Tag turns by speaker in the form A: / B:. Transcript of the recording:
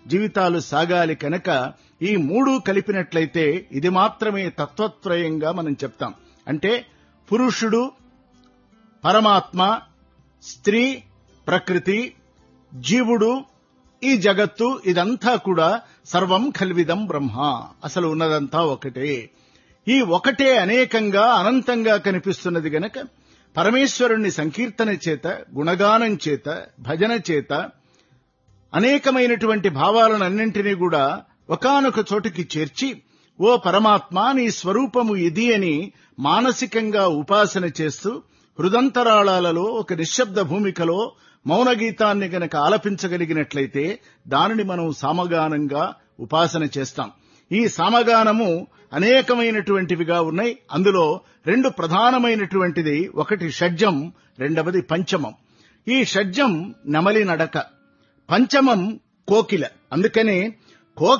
A: జీవితాలు సాగాలి కనుక ఈ మూడు కలిపినట్లయితే ఇది మాత్రమే తత్వత్రయంగా మనం చెప్తాం అంటే పురుషుడు పరమాత్మ స్త్రీ ప్రకృతి జీవుడు ఈ జగత్తు ఇదంతా కూడా సర్వం కల్విదం బ్రహ్మ అసలు ఉన్నదంతా ఒకటే ఈ ఒకటే అనేకంగా అనంతంగా కనిపిస్తున్నది గనక పరమేశ్వరుణ్ణి సంకీర్తన చేత గుణగానం చేత భజన చేత అనేకమైనటువంటి భావాలనన్నింటినీ కూడా ఒకానొక చోటికి చేర్చి ఓ పరమాత్మ నీ స్వరూపము ఇది అని మానసికంగా ఉపాసన చేస్తూ హృదంతరాళాలలో ఒక నిశ్శబ్ద భూమికలో మౌన గీతాన్ని గనక ఆలపించగలిగినట్లయితే దానిని మనం సామగానంగా ఉపాసన చేస్తాం ఈ సామగానము అనేకమైనటువంటివిగా ఉన్నాయి అందులో రెండు ప్రధానమైనటువంటిది ఒకటి షడ్జం రెండవది పంచమం ఈ షడ్జం నెమలి నడక పంచమం కోకిల అందుకనే